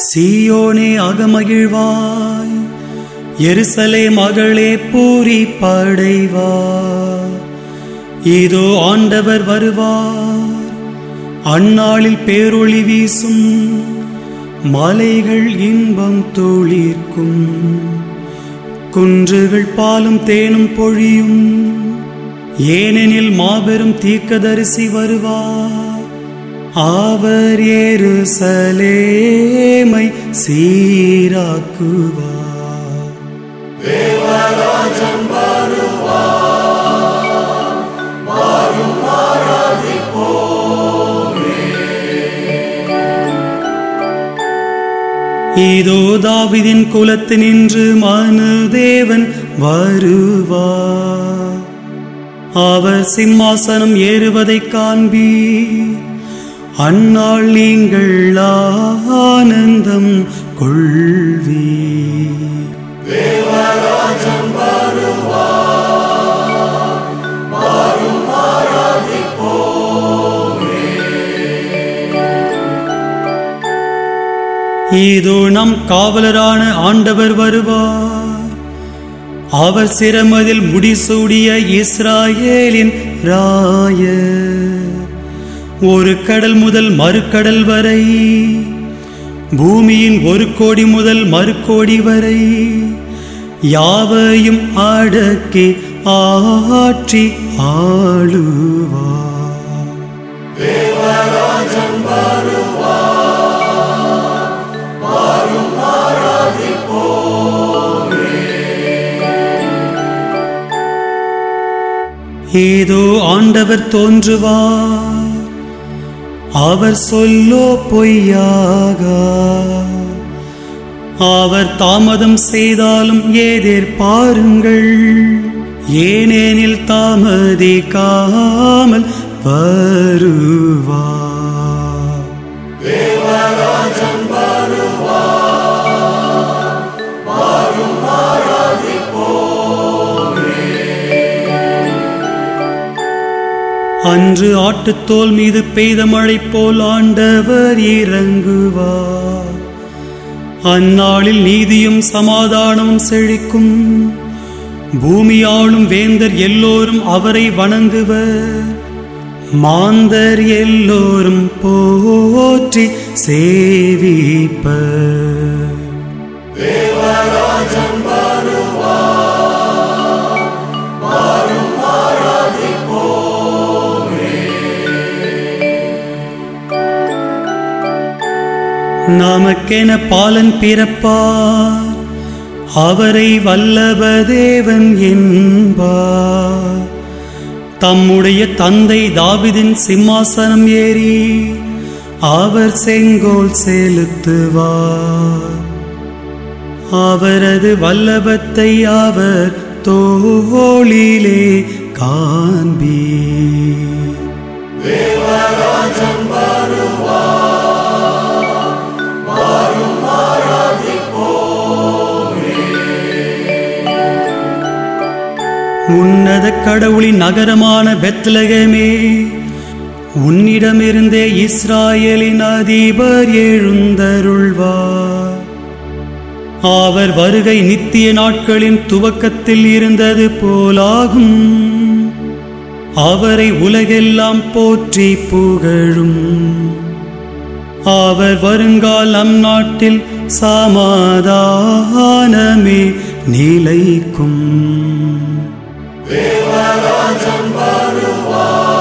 சீயோனே அகமகிழ்வாய் எருசலே மகளே பூரி படைவா இதோ ஆண்டவர் வருவார் அந்நாளில் பேரொளி வீசும் மலைகள் இன்பம் தோழிர்க்கும் குன்றுகள் பாலும் தேனும் பொழியும் ஏனெனில் மாபெரும் தீர்க்கதரிசி வருவார் அவர் எருசலேமை சீராக்குவார் இதோ தாவிதின் குலத்தினின்று மனுதேவன் வருவார் அவர் சிம்மாசனம் ஏறுவதைக் காண்பி அந்நாள் நீங்கள் ஆனந்தம் கொள்வீ இதோ நம் காவலரான ஆண்டவர் வருவார் அவர் சிரமதில் முடிசூடிய இஸ்ராயேலின் ராயர் ஒரு கடல் முதல் மறுக்கடல் வரை பூமியின் ஒரு கோடி முதல் மறுகோடி வரை யாவையும் அடக்கி ஆற்றி ஆளுவார் ஏதோ ஆண்டவர் தோன்றுவார் அவர் சொல்லோ பொய்யாக அவர் தாமதம் செய்தாலும் எதிர்பாருங்கள் ஏனெனில் தாமதிக்காமல் வருவார் அன்று ஆட்டுத்தோல் மீது பெய்த மழை போல் ஆண்டவர் இறங்குவார் அந்நாளில் நீதியும் சமாதானமும் செழிக்கும் பூமியாளும் வேந்தர் எல்லோரும் அவரை வணங்குவர் மாந்தர் எல்லோரும் போற்றி சேவிப்பர் நமக்கென பாலன் பிறப்பார் அவரை வல்லபதேவன் என்பார் தம்முடைய தந்தை தாவிதின் சிம்மாசனம் ஏறி அவர் செங்கோல் செலுத்துவார் அவரது வல்லபத்தை அவர் தோளிலே காண்பீர் உன்னத கடவுளின் நகரமான பெத்லகமே உன்னிடமிருந்தே இஸ்ராயலின் அதிபர் எழுந்தருள்வார் அவர் வருகை நித்திய நாட்களின் துவக்கத்தில் இருந்தது போலாகும் அவரை உலகெல்லாம் போற்றி புகழும் அவர் வருங்கால் நம் நாட்டில் சமாதானமே நிலைக்கும் தேவராஜன் வருவார்